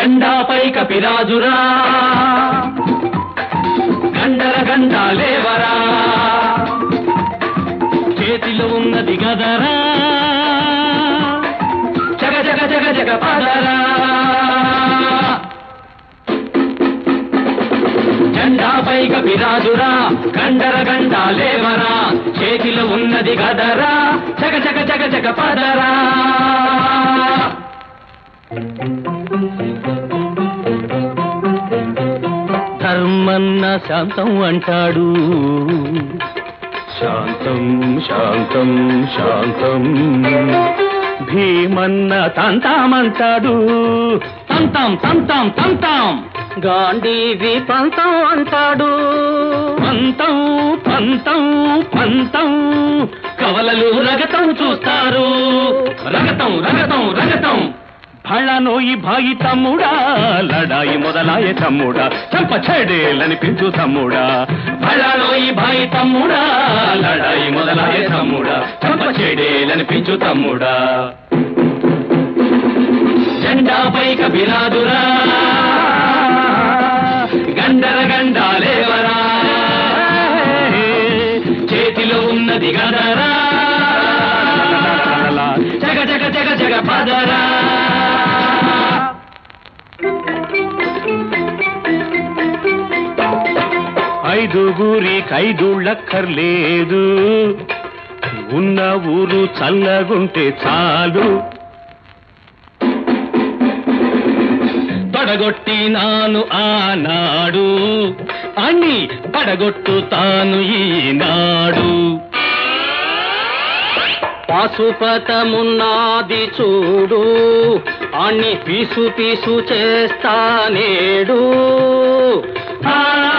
జెండాపై కపిరాజురా గండర గండాలేవరా చేతిలో ఉన్నది గదరా జగ జగ జగ జగ పదరా జెండాపై కపిరాజురా గండర గండాలేవరా చేతిలో ఉన్నది గదరా జగ జగ జగ జగ పదరా ధర్మన్న శాంతం అంటాడు శాంతం శాంతం శాంతం భీమన్న తంతామంటాడు తంతాం తంతాం తంతాం గాంధీవి పంతం అంటాడు పంతం పంతం పంతం కవలలు రగతం చూస్తారు రగతం రగతం రగతం భళనోయి భాయి తమ్ముడా లడాయి మొదలాయ తమ్ముడా చంప చెడేలని పిలుచు తమ్ముడా భళనోయి భాయి తమ్ముడా లడాయి మొదలాయ తమ్ముడా చంప చెడేలని పిలుచు తమ్ముడా జెండాపై కబిరాదురా గండర గండాలేవరా చేతిలో ఉన్నది గదరా జగ జగ జగ జగ పదరా ఐదుగురి కైదుళ్ళక్కర్లేదు ఉన్న ఊరు చల్లగుంటే చాలు పడగొట్టినాను ఆనాడు అని పడగొట్టుతాను ఈనాడు పాశుపతమున్నది చూడు అన్ని పీసు పీసు చేస్తానేడు ఆ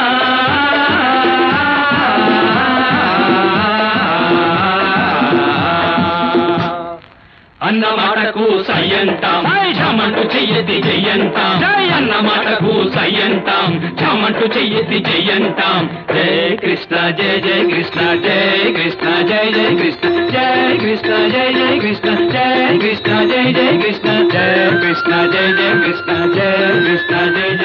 అన్న మాటకు సయ్యంటాం చమంటు చెయ్యతి చెయ్యంటాం అన్న మాటకు సయ్యంటాం చమంటు చెయ్యతి చెయ్యంటాం జయ కృష్ణ జయ జయ కృష్ణ జయ కృష్ణ జయ జయ కృష్ణ జయ కృష్ణ జయ జయ కృష్ణ జయ కృష్ణ జయ జయ కృష్ణ జయ కృష్ణ జయ జయ కృష్ణ జయ కృష్ణ జయ జయ